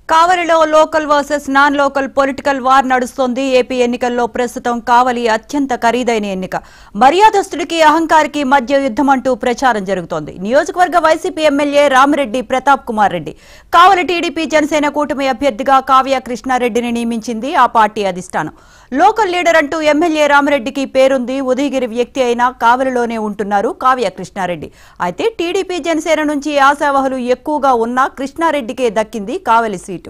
కావలిలో local versus non local political war నడుస్తోంది AP ఎన్నికల్లో ప్రస్తుతం కావలి అత్యంత ఖరీదైన ఎన్నిక మర్యాదస్తుడికి అహంకారికి మధ్య యుద్ధం అంటూ ప్రచారం జరుగుతోంది నియోజకవర్గ YCP MLA Ramireddy Pratap Kumar Reddy Kavali TDP Janasena కూటమి అభ్యర్థిగా కావ్య కృష్ణారెడ్డిని నియమించింది ఆ పార్టీ అధిష్టానం లోకల్ లీడర్ అంటూ ఎమ్మెల్యే రామిరెడ్డికి పేరుంది ఉదయగిరి వ్యక్తి అయినా కావలిలోనే ఉంటున్నారు కావ్య కృష్ణారెడ్డి అయితే టీడీపీ జనసేన నుంచి ఆశావహులు ఎక్కువగా ఉన్నా కృష్ణారెడ్డికే దక్కింది కావలి సీటు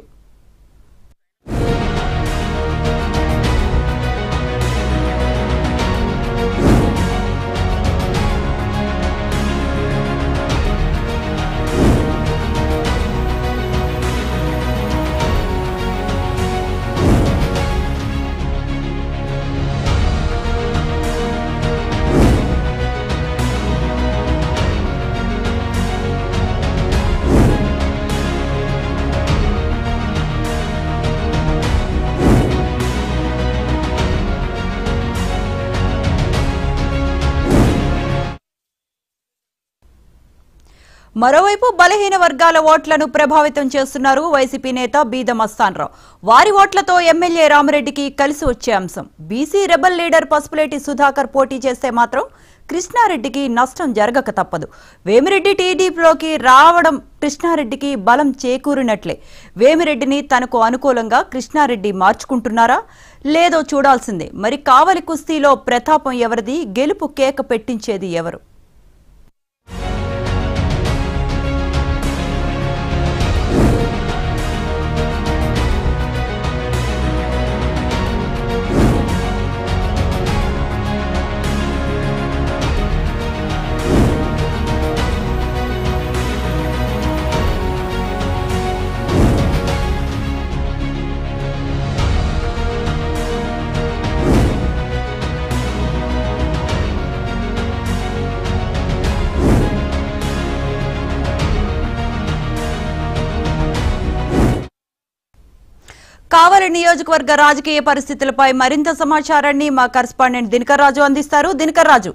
మరోవైపు బలహీన వర్గాల ఓట్లను ప్రభావితం చేస్తున్నారు వైసీపీ నేత బీద మస్తాన్రావు వారి ఓట్లతో ఎమ్మెల్యే రామిరెడ్డికి కలిసి వచ్చే అంశం BC rebel leader Pasupuleti Sudhakar పోటీ చేస్తే మాత్రం కృష్ణారెడ్డికి నష్టం జరగక తప్పదు వేమిరెడ్డి టీడీపీలోకి రావడం కృష్ణారెడ్డికి బలం చేకూరినట్లే వేమిరెడ్డిని తనకు అనుకూలంగా కృష్ణారెడ్డి మార్చుకుంటున్నారా లేదో చూడాల్సిందే మరి కావలి కుస్తీలో ప్రతాపం ఎవరిది గెలుపు కేక పెట్టించేది ఎవరు కావలి నియోజకవర్గ రాజకీయ పరిస్థితులపై మరింత సమాచారాన్ని మా కరస్పాండెంట్ దినకర్ రాజు అందిస్తారు దినకర్ రాజు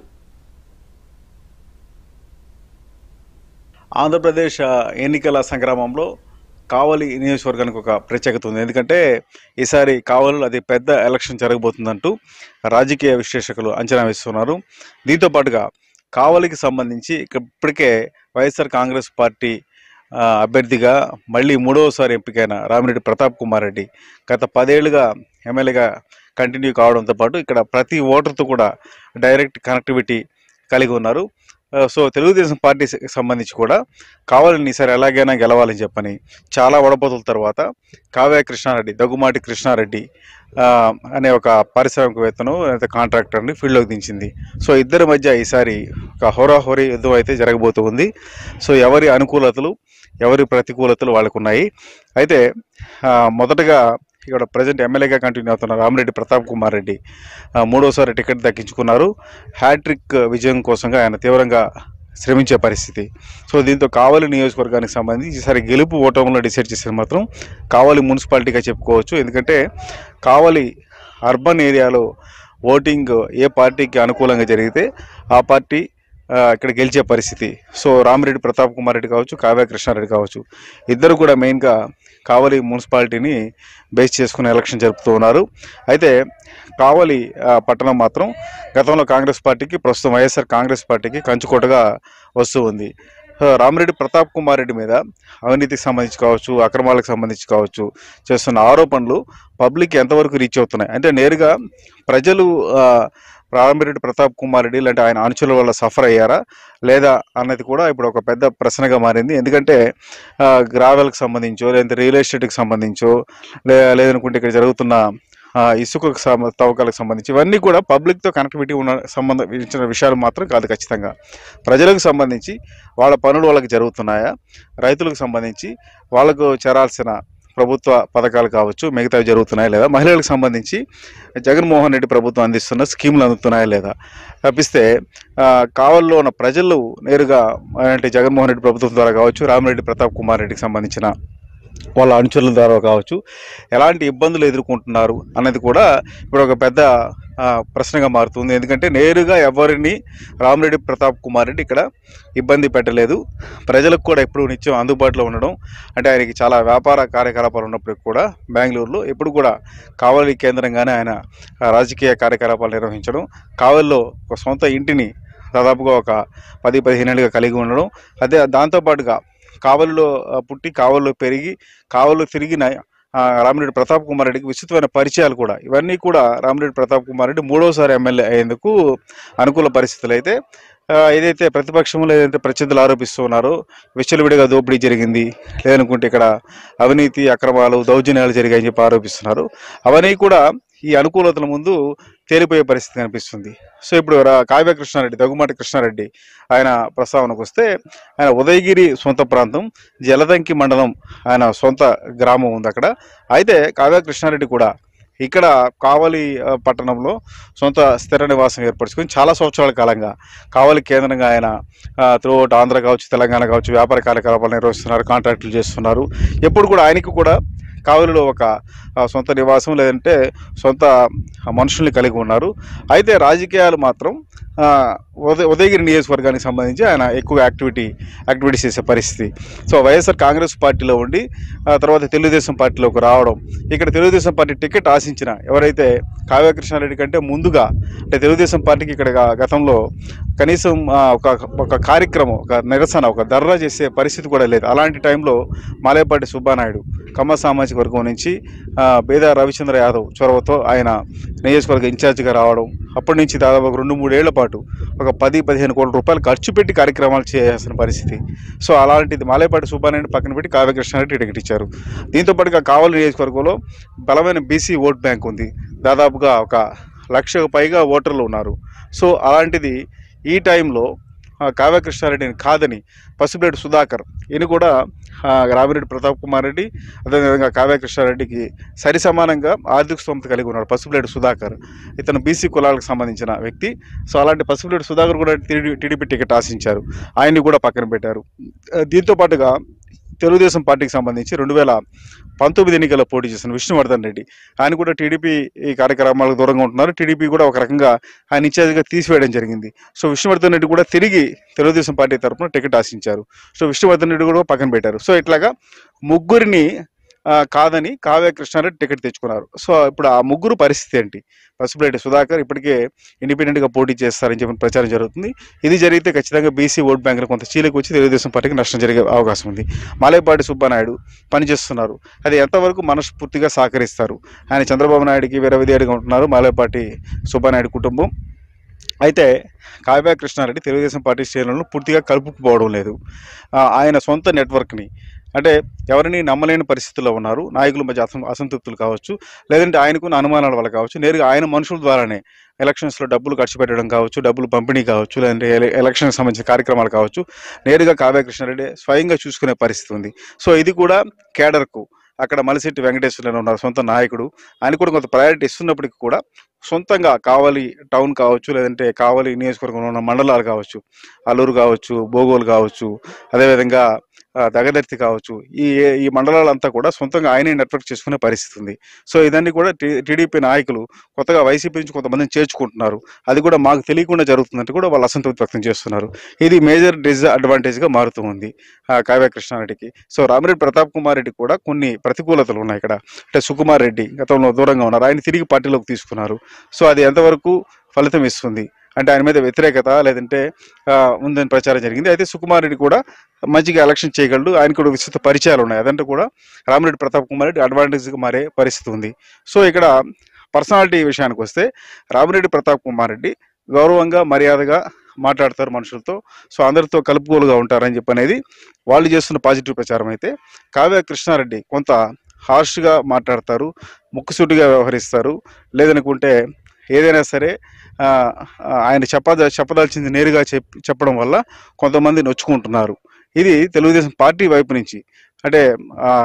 ఆంధ్రప్రదేశ్ ఆ, ఎన్నికల సంగ్రామంలో కావలి నియోజకవర్గానికి ఒక ప్రత్యేకత ఉంది ఎందుకంటే ఈసారి కావలిలో అది పెద్ద ఎలక్షన్ జరగబోతుందంటూ రాజకీయ విశ్లేషకులు అంచనా వేస్తున్నారు దీంతో పాటుగా కావలికి సంబంధించి ఇక- ఇప్పటికే వైఎస్ఆర్ కాంగ్రెస్ పార్టీ ఆ, అభ్యర్థిగా మళ్ళీ మూడవసారి ఎంపికైన రామిరెడ్డి ప్రతాప్ కుమార్ రెడ్డి గత పదేళ్లుగా ఎమ్మెల్యేగా కంటిన్యూ కావడంతో పాటు ఇక్కడ ప్రతి ఓటర్తో కూడా డైరెక్ట్ కనెక్టివిటీ కలిగి ఉన్నారు ఆ, సో తెలుగుదేశం పార్టీకి సంబంధించి కూడా కావాలని ఈసారి ఎలాగైనా గెలవాలని చెప్పని చాలా వడపోతుల తర్వాత కావ్య కృష్ణారెడ్డి దగ్గుమాటి కృష్ణారెడ్డి ఆ, అనే ఒక పారిశ్రామికవేత్తను లేదా కాంట్రాక్టర్ని ఫీల్డ్లోకి దించింది సో ఇద్దరి మధ్య ఈసారి ఒక హోరాహోరీ యుద్ధం అయితే జరగబోతూ ఉంది సో ఎవరి అనుకూలతలు ఎవరి ప్రతికూలతలు వాళ్ళకు ఉన్నాయి అయితే ఆ, మొదటగా ఇక్కడ ప్రజెంట్ ఎమ్మెల్యేగా కంటిన్యూ అవుతున్న రామిరెడ్డి ప్రతాప్ కుమార్ రెడ్డి ఆ, మూడోసారి టికెట్ దక్కించుకున్నారు హ్యాట్రిక్ విజయం కోసంగా ఆయన తీవ్రంగా శ్రమించే పరిస్థితి సో దీంతో కావలి నియోజకవర్గానికి సంబంధించి ఈసారి గెలుపు ఓటంలో డిసైడ్ చేసేది మాత్రం కావలి మున్సిపాలిటీగా చెప్పుకోవచ్చు ఎందుకంటే కావలి అర్బన్ ఏరియాలో ఓటింగ్ ఏ పార్టీకి అనుకూలంగా జరిగితే ఆ పార్టీ ఆ, ఇక్కడ గెలిచే పరిస్థితి సో రామిరెడ్డి ప్రతాప్ కుమార్ రెడ్డి కావచ్చు కావ్య కృష్ణారెడ్డి కావచ్చు ఇద్దరు కూడా మెయిన్గా కావలి మున్సిపాలిటీని బేస్ చేసుకుని ఎలక్షన్ జరుపుతూ ఉన్నారు అయితే కావలి ఆ, పట్టణం మాత్రం గతంలో కాంగ్రెస్ పార్టీకి ప్రస్తుతం వైఎస్ఆర్ కాంగ్రెస్ పార్టీకి కంచుకోటగా వస్తూ ఉంది సో రామిరెడ్డి ప్రతాప్ కుమార్ రెడ్డి మీద అవినీతికి సంబంధించి కావచ్చు అక్రమాలకు సంబంధించి కావచ్చు చేస్తున్న ఆరోపణలు పబ్లిక్ ఎంతవరకు రీచ్ అవుతున్నాయి అంటే నేరుగా ప్రజలు ఆ, రామిరెడ్డి ప్రతాప్ కుమార్ రెడ్డి లాంటి ఆయన అనుచరుల వల్ల సఫర్ అయ్యారా లేదా అన్నది కూడా ఇప్పుడు ఒక పెద్ద ప్రశ్నగా మారింది ఎందుకంటే ఆ, గ్రావెల్కి సంబంధించో లేదంటే రియల్ ఎస్టేట్కి సంబంధించో లే లేదనుకుంటే ఇక్కడ జరుగుతున్న ఆ, ఇసుకకు సంబ- తవ్వకాలకు సంబంధించి ఇవన్నీ కూడా పబ్లిక్తో కనెక్టివిటీ ఉన్న సంబంధించిన విషయాలు మాత్రం కాదు ఖచ్చితంగా ప్రజలకు సంబంధించి వాళ్ళ పనులు వాళ్ళకి జరుగుతున్నాయా రైతులకు సంబంధించి వాళ్ళకు చేరాల్సిన ప్రభుత్వ పథకాలు కావచ్చు మిగతావి జరుగుతున్నాయా లేదా మహిళలకు సంబంధించి జగన్మోహన్ రెడ్డి ప్రభుత్వం అందిస్తున్న స్కీములు అందుతున్నాయా లేదా తప్పిస్తే ఆ, కావల్లో ఉన్న ప్రజలు నేరుగా అంటే జగన్మోహన్ రెడ్డి ప్రభుత్వం ద్వారా కావచ్చు రామిరెడ్డి ప్రతాప్ కుమార్ రెడ్డికి సంబంధించిన వాళ్ళ అనుచరుల ద్వారా కావచ్చు ఎలాంటి ఇబ్బందులు ఎదుర్కొంటున్నారు అన్నది కూడా ఇప్పుడు ఒక పెద్ద ఆ, ప్రశ్నగా మారుతుంది ఎందుకంటే నేరుగా ఎవరిని రామిరెడ్డి ప్రతాప్ కుమార్ రెడ్డి ఇక్కడ ఇబ్బంది పెట్టలేదు ప్రజలకు కూడా ఎప్పుడు నిత్యం అందుబాటులో ఉండడం అంటే ఆయనకి చాలా వ్యాపార కార్యకలాపాలు ఉన్నప్పటికీ కూడా బెంగళూరులో ఎప్పుడు కూడా కావలి కేంద్రంగానే ఆయన ఆ, రాజకీయ కార్యకలాపాలు నిర్వహించడం కావలిలో ఒక సొంత ఇంటిని దాదాపుగా ఒక పది పదిహేను ఏళ్ళుగా కలిగి ఉండడం అదే దాంతోపాటుగా కావలిలో ఆ, పుట్టి కావలిలో పెరిగి కావలిలో తిరిగిన ఆ, రామిరెడ్డి ప్రతాప్ కుమార్ రెడ్డికి విస్తృతమైన పరిచయాలు కూడా ఇవన్నీ కూడా రామిరెడ్డి ప్రతాప్ కుమార్ రెడ్డి మూడోసారి ఎమ్మెల్యే అయ్యేందుకు అనుకూల పరిస్థితులు అయితే ఆ, ఏదైతే ప్రతిపక్షంలో ఏదైతే ప్రత్యర్థులు ఆరోపిస్తూ ఉన్నారో విచ్చలవిడిగా దోపిడీ జరిగింది లేదనుకుంటే ఇక్కడ అవినీతి అక్రమాలు దౌర్జన్యాలు జరిగాయని చెప్పి ఆరోపిస్తున్నారు అవన్నీ కూడా ఈ అనుకూలతల ముందు తేలిపోయే పరిస్థితి కనిపిస్తుంది సో ఇప్పుడు రా- కావ్య కృష్ణారెడ్డి దగ్గుమాటి కృష్ణారెడ్డి ఆయన ప్రస్తావనకు వస్తే ఆయన ఉదయగిరి సొంత ప్రాంతం జలదంకి మండలం ఆయన సొంత గ్రామం ఉంది అక్కడ అయితే కావ్య కృష్ణారెడ్డి కూడా ఇక్కడ కావలి ఆ, పట్టణంలో సొంత స్థిర నివాసం ఏర్పరచుకొని చాలా సంవత్సరాల కాలంగా కావలి కేంద్రంగా ఆయన త్రూఅవుట్ ఆంధ్ర కావచ్చు తెలంగాణ కావచ్చు వ్యాపార కార్యకలాపాలు నిర్వహిస్తున్నారు కాంట్రాక్టులు చేస్తున్నారు ఎప్పుడు కూడా ఆయనకి కూడా కావలిలో ఒక ఆ, సొంత నివాసం లేదంటే సొంత మనుషుల్ని కలిగి ఉన్నారు అయితే రాజకీయాలు మాత్రం ఆ, ఉదయ ఉదయగిరి నియోజకవర్గానికి సంబంధించి ఆయన ఎక్కువ యాక్టివిటీ యాక్టివిటీస్ చేసే పరిస్థితి సో వైఎస్ఆర్ కాంగ్రెస్ పార్టీలో ఉండి ఆ తర్వాత తెలుగుదేశం పార్టీలోకి రావడం ఇక్కడ తెలుగుదేశం పార్టీ టికెట్ ఆశించిన ఎవరైతే కావ్య కృష్ణారెడ్డి కంటే ముందుగా అంటే తెలుగుదేశం పార్టీకి ఇక్కడ గ- గతంలో కనీసం ఆ, ఒక ఒక కార్యక్రమం ఒక నిరసన ఒక ధర్నా చేసే పరిస్థితి కూడా లేదు అలాంటి టైంలో మాలేపాటి సుబ్బానాయుడు కమ్మ సామాజిక వర్గం నుంచి ఆ, బేదా రవిచంద్ర యాదవ్ చొరవతో ఆయన నియోజకవర్గ ఇన్ఛార్జిగా రావడం అప్పటి నుంచి దాదాపు ఒక రెండు మూడేళ్ల పాటు ఒక పది పదిహేను కోట్ల రూపాయలు ఖర్చు పెట్టి కార్యక్రమాలు చేయాల్సిన పరిస్థితి సో అలాంటిది మాలేపాటి సుబ్బానాయుడు పక్కన పెట్టి కావ్యకృష్ణారెడ్డి టికెట్ ఇచ్చారు దీంతో పాటుగా కావలి నియోజకవర్గంలో బలమైన బీసీ ఓట్ బ్యాంక్ ఉంది దాదాపుగా ఒక లక్షకు పైగా ఓటర్లు ఉన్నారు సో అలాంటిది ఈ టైంలో ఆ, కావ్య కృష్ణారెడ్డిని కాదని పసుపులేటి సుధాకర్ ఈయన కూడా ఆ, రామిరెడ్డి ప్రతాప్ కుమార్ రెడ్డి అదేవిధంగా కావ్య కృష్ణారెడ్డికి సరి సమానంగా ఆర్థిక స్తోమత కలిగి ఉన్నాడు పసుపులేటి సుధాకర్ ఇతను బీసీ కులాలకు సంబంధించిన వ్యక్తి సో అలాంటి పసుపులేటి సుధాకర్ కూడా టీడీ- టీడీపీ టికెట్ ఆశించారు ఆయన్ని కూడా పక్కన పెట్టారు ఆ, దీంతో పాటుగా తెలుగుదేశం పార్టీకి సంబంధించి రెండు వేల పంతొమ్మిది ఎన్నికల్లో పోటీ చేసిన విష్ణువర్ధన్ రెడ్డి ఆయన కూడా టీడీపీ ఈ కార్యక్రమాలకు దూరంగా ఉంటున్నారు టీడీపీ కూడా ఒక రకంగా ఆయన ఇన్ఛార్జిగా తీసివేయడం జరిగింది సో విష్ణువర్ధన్ రెడ్డి కూడా తిరిగి తెలుగుదేశం పార్టీ తరఫున టికెట్ ఆశించారు సో విష్ణువర్ధన్ రెడ్డి కూడా పక్కన పెట్టారు సో ఇట్లాగా ముగ్గురిని ఆ, కాదని కావ్య కృష్ణారెడ్డి టికెట్ తెచ్చుకున్నారు సో ఇప్పుడు ఆ ముగ్గురు పరిస్థితి ఏంటి పసుపులేటి సుధాకర్ ఇప్పటికే ఇండిపెండెంట్గా పోటీ చేస్తారని చెప్పిన ప్రచారం జరుగుతుంది ఇది జరిగితే ఖచ్చితంగా బీసీ ఓట్ బ్యాంకులు కొంత చీలకు వచ్చి తెలుగుదేశం పార్టీకి నష్టం జరిగే అవకాశం ఉంది మాలేపాటి సుబ్బానాయుడు పనిచేస్తున్నారు అది ఎంతవరకు మనస్ఫూర్తిగా సహకరిస్తారు ఆయన చంద్రబాబు నాయుడుకి విరవిధేయుడిగా ఉంటున్నారు మాలేపాటి సుబ్బానాయుడు కుటుంబం అయితే కావ్య కృష్ణారెడ్డి తెలుగుదేశం పార్టీ శ్రేణులను పూర్తిగా కలుపుకుపోవడం లేదు ఆ, ఆయన సొంత నెట్వర్క్ని అంటే ఎవరిని నమ్మలేని పరిస్థితుల్లో ఉన్నారు నాయకుల మధ్య అసం అసంతృప్తులు కావచ్చు లేదంటే ఆయనకున్న అనుమానాల వల్ల కావచ్చు నేరుగా ఆయన మనుషుల ద్వారానే ఎలక్షన్స్లో డబ్బులు ఖర్చు పెట్టడం కావచ్చు డబ్బులు పంపిణీ కావచ్చు లేదంటే ఎల- ఎలక్షన్కి సంబంధించిన కార్యక్రమాలు కావచ్చు నేరుగా కావ్య కృష్ణారెడ్డి స్వయంగా చూసుకునే పరిస్థితి ఉంది సో ఇది కూడా కేడర్కు అక్కడ మలిశెట్టి వెంకటేశ్వరులు ఉన్నారు సొంత నాయకుడు ఆయన కూడా కొంత ప్రయారిటీ ఇస్తున్నప్పటికీ కూడా సొంతంగా కావలి టౌన్ కావచ్చు లేదంటే కావలి నియోజకవర్గంలో ఉన్న మండలాలు కావచ్చు అల్లూరు కావచ్చు బోగోలు కావచ్చు అదేవిధంగా ఆ, దగదర్తి కావచ్చు ఈ ఈ మండలాలంతా కూడా సొంతంగా ఆయనే నెట్వర్క్ చేసుకునే పరిస్థితి ఉంది సో ఇదన్నీ కూడా టీ టీడీపీ నాయకులు కొత్తగా వైసీపీ నుంచి కొంతమందిని చేర్చుకుంటున్నారు అది కూడా మాకు తెలియకుండా జరుగుతుందంటే కూడా వాళ్ళు అసంతృప్తి వ్యక్తం చేస్తున్నారు ఇది మేజర్ డిసడ్వాంటేజ్గా మారుతూ ఉంది ఆ, కావ్య కృష్ణారెడ్డికి సో రామిరెడ్డి ప్రతాప్ కుమార్ రెడ్డి కూడా కొన్ని ప్రతికూలతలు ఉన్నాయి ఇక్కడ అంటే సుకుమార్ రెడ్డి గతంలో దూరంగా ఉన్నారు ఆయన తిరిగి పార్టీలోకి తీసుకున్నారు సో అది ఎంతవరకు ఫలితం ఇస్తుంది అంటే ఆయన మీద వ్యతిరేకత లేదంటే ఆ, ఉందని ప్రచారం జరిగింది అయితే సుకుమార్ రెడ్డి కూడా మంచిగా ఎలక్షన్ చేయగలడు ఆయన కూడా విస్తృత పరిచయాలు ఉన్నాయి అదంటే కూడా రామిరెడ్డి ప్రతాప్ కుమార్ రెడ్డి అడ్వాంటేజ్గా మారే పరిస్థితి ఉంది సో ఇక్కడ పర్సనాలిటీ విషయానికి wస్తే రామిరెడ్డి ప్రతాప్ కుమార్ రెడ్డి గౌరవంగా మర్యాదగా మాట్లాడతారు మనుషులతో సో అందరితో కలుపుకోలుగా ఉంటారని చెప్పి అనేది వాళ్ళు చేస్తున్న పాజిటివ్ ప్రచారం అయితే కావ్య కృష్ణారెడ్డి కొంత హార్ష్గా మాట్లాడతారు ముక్కుసూటిగా వ్యవహరిస్తారు లేదనుకుంటే ఏదైనా సరే ఆ, ఆ, ఆయన చెప్పద చెప్పదలిచింది నేరుగా చెప్ చెప్పడం వల్ల కొంతమంది నొచ్చుకుంటున్నారు ఇది తెలుగుదేశం పార్టీ వైపు నుంచి అంటే ఆ,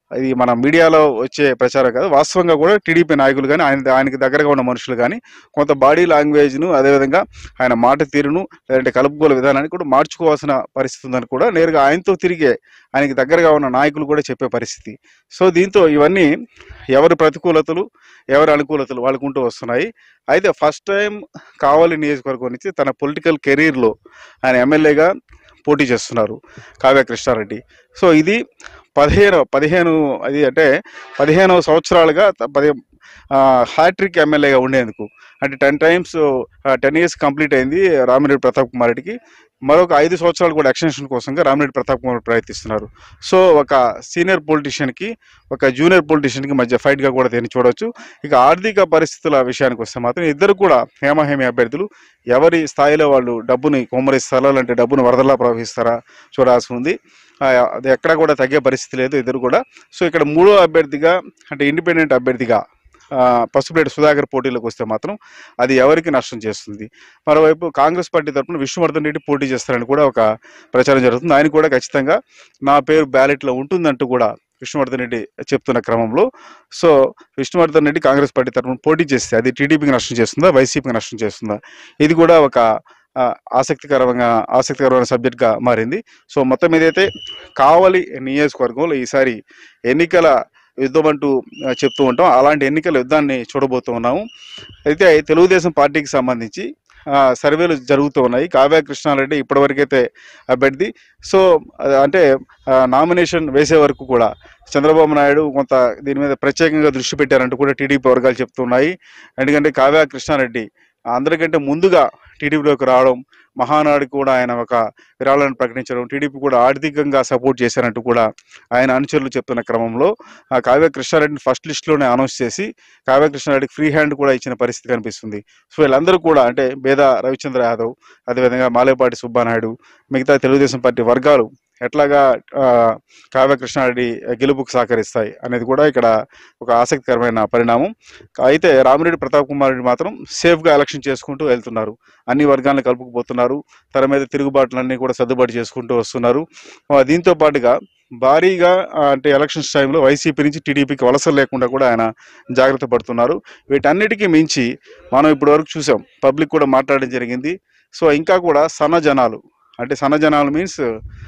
ఇది మన మీడియాలో వచ్చే ప్రచారం కాదు వాస్తవంగా కూడా టీడీపీ నాయకులు కానీ ఆయన ఆయనకి దగ్గరగా ఉన్న మనుషులు కానీ కొంత బాడీ లాంగ్వేజ్ను అదేవిధంగా ఆయన మాట తీరును లేదంటే కలుపుకోల విధానాన్ని కూడా మార్చుకోవాల్సిన పరిస్థితి ఉందని కూడా నేరుగా ఆయనతో తిరిగే ఆయనకి దగ్గరగా ఉన్న నాయకులు కూడా చెప్పే పరిస్థితి సో దీంతో ఇవన్నీ ఎవరి ప్రతికూలతలు ఎవరి అనుకూలతలు వాళ్ళకు ఉంటూ వస్తున్నాయి అయితే ఫస్ట్ టైం కావలి నియోజకవర్గం నుంచి తన పొలిటికల్ కెరీర్లో ఆయన ఎమ్మెల్యేగా పోటీ చేస్తున్నారు కావ్య కృష్ణారెడ్డి సో ఇది పదిహేను పదిహేను అది అంటే పదిహేను సంవత్సరాలుగా త- పది హ్యాట్రిక్ ఎమ్మెల్యేగా ఉండేందుకు అంటే ten times ten years complete అయింది రామిరెడ్డి ప్రతాప్ కుమార్ రెడ్డికి మరొక ఐదు సంవత్సరాలు కూడా ఎక్స్టెన్షన్ కోసంగా రామిరెడ్డి ప్రతాప్ కుమార్ ప్రయత్నిస్తున్నారు సో ఒక సీనియర్ పొలిటీషియన్కి ఒక జూనియర్ పొలిటీషియన్కి మధ్య ఫైట్గా కూడా దీన్ని చూడొచ్చు ఇక ఆర్థిక పరిస్థితుల విషయానికి వస్తే మాత్రం ఇద్దరు కూడా హేమహేమి అభ్యర్థులు ఎవరి స్థాయిలో వాళ్ళు డబ్బుని కొమ్మరిస్తారా లేదంటే డబ్బును వరదలా ప్రవహిస్తారా చూడాల్సి ఉంది ఆ, అది ఎక్కడ కూడా తగ్గే పరిస్థితి లేదు ఇద్దరు కూడా సో ఇక్కడ మూడో అభ్యర్థిగా అంటే ఇండిపెండెంట్ అభ్యర్థిగా ఆ, పసుపులేటి సుధాకర్ పోటీలోకి వస్తే మాత్రం అది ఎవరికి నష్టం చేస్తుంది మరోవైపు కాంగ్రెస్ పార్టీ తరఫున విష్ణువర్ధన్ రెడ్డి పోటీ చేస్తారని కూడా ఒక ప్రచారం జరుగుతుంది ఆయన కూడా ఖచ్చితంగా నా పేరు బ్యాలెట్లో ఉంటుందంటూ కూడా విష్ణువర్ధన్ రెడ్డి చెప్తున్న క్రమంలో సో విష్ణువర్ధన్ రెడ్డి కాంగ్రెస్ పార్టీ తరఫున పోటీ చేస్తే అది టీడీపీకి నష్టం చేస్తుందా వైసీపీకి నష్టం చేస్తుందా ఇది కూడా ఒక ఆ, ఆసక్తికరంగా ఆసక్తికరమైన సబ్జెక్ట్గా మారింది సో మొత్తం ఏదైతే కావలి నియోజకవర్గంలో ఈసారి ఎన్నికల యుద్ధం అంటూ ఆ, చెప్తూ ఉంటాం అలాంటి ఎన్నికల యుద్ధాన్ని చూడబోతూ ఉన్నాము అయితే తెలుగుదేశం పార్టీకి సంబంధించి ఆ, సర్వేలు జరుగుతూ ఉన్నాయి కావ్య కృష్ణారెడ్డి ఇప్పటివరకైతే అభ్యర్థి సో ఆ, అంటే నామినేషన్ వేసే వరకు కూడా చంద్రబాబు నాయుడు కొంత దీని మీద ప్రత్యేకంగా దృష్టి పెట్టారంటూ కూడా టీడీపీ వర్గాలు చెప్తున్నాయి ఎందుకంటే కావ్య కృష్ణారెడ్డి అందరికంటే ముందుగా టీడీపీలోకి రావడం మహానాడుకి కూడా ఆయన ఒక విరాళాన్ని ప్రకటించడం టీడీపీ కూడా ఆర్థికంగా సపోర్ట్ చేశారంటూ కూడా ఆయన అనుచరులు చెప్తున్న క్రమంలో ఆ కావ్య కృష్ణారెడ్డిని ఫస్ట్ లిస్ట్లోనే అనౌన్స్ చేసి కావ్య కృష్ణారెడ్డికి ఫ్రీ హ్యాండ్ కూడా ఇచ్చిన పరిస్థితి కనిపిస్తుంది సో వీళ్ళందరూ కూడా అంటే బేద రవిచంద్ర యాదవ్ అదేవిధంగా మాలేపాటి సుబ్బానాయుడు మిగతా తెలుగుదేశం పార్టీ వర్గాలు ఎట్లాగా ఆ, కావ్య కృష్ణారెడ్డి గెలుపుకు సహకరిస్తాయి అనేది కూడా ఇక్కడ ఒక ఆసక్తికరమైన పరిణామం అయితే రామిరెడ్డి ప్రతాప్ కుమార్ రెడ్డి మాత్రం సేఫ్గా ఎలక్షన్ చేసుకుంటూ వెళ్తున్నారు అన్ని వర్గాలను కలుపుకుపోతున్నారు తన మీద తిరుగుబాట్లన్నీ కూడా సర్దుబాటు చేసుకుంటూ వస్తున్నారు ఆ, దీంతో పాటుగా భారీగా ఆ, అంటే ఎలక్షన్స్ టైంలో వైసీపీ నుంచి టీడీపీకి వలసలు లేకుండా కూడా ఆయన జాగ్రత్త పడుతున్నారు వీటన్నిటికీ మించి మనం ఇప్పటి వరకు చూసాం పబ్లిక్ కూడా మాట్లాడడం జరిగింది సో ఇంకా కూడా సన్న జనాలు అంటే సన్న జనాలు మీన్స్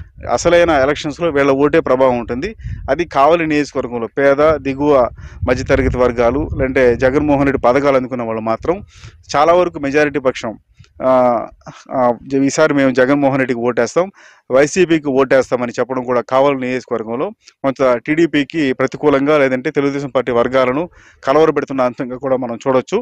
అసలైన ఎలక్షన్స్లో వీళ్ళ ఓటే ప్రభావం ఉంటుంది అది కావలి నియోజకవర్గంలో పేద దిగువ మధ్యతరగతి వర్గాలు లేదంటే జగన్మోహన్ రెడ్డి పథకాలు అందుకున్న వాళ్ళు మాత్రం చాలా వరకు మెజారిటీ పక్షం ఆ, ఆ, ఈసారి మేము జగన్మోహన్ రెడ్డికి ఓటేస్తాం వైసీపీకి ఓటేస్తామని చెప్పడం కూడా కావలి నియోజకవర్గంలో కొంత టీడీపీకి ప్రతికూలంగా లేదంటే తెలుగుదేశం పార్టీ వర్గాలను కలవరపెడుతున్న అంశంగా కూడా మనం చూడొచ్చు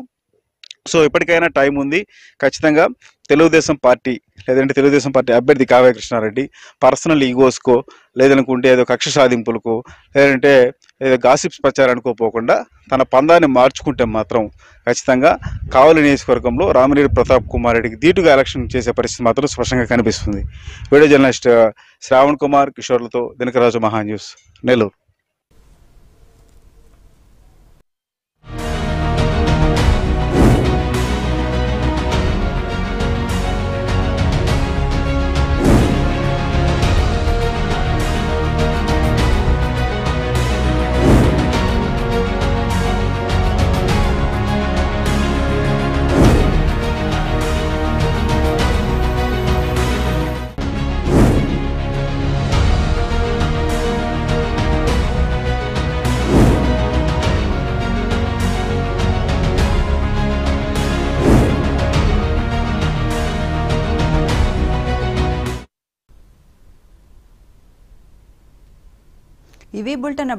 సో ఇప్పటికైనా టైం ఉంది ఖచ్చితంగా తెలుగుదేశం పార్టీ లేదంటే తెలుగుదేశం పార్టీ అభ్యర్థి కావ్య కృష్ణారెడ్డి పర్సనల్ ఈగోస్కో లేదనుకుంటే ఏదో కక్ష సాధింపులకో లేదంటే ఏదో గాసిప్స్ ప్రచారానికో పోకుండా తన పందాన్ని మార్చుకుంటే మాత్రం ఖచ్చితంగా కావలి నియోజకవర్గంలో రామిరెడ్డి ప్రతాప్ కుమార్ రెడ్డికి ధీటుగా ఎలక్షన్ చేసే పరిస్థితి మాత్రం స్పష్టంగా కనిపిస్తుంది వీడియో జర్నలిస్ట్ శ్రావణ్ కుమార్ కిషోర్లతో దినకరాజు మహా న్యూస్ నెల్లూరు ఇవి బులెటిన్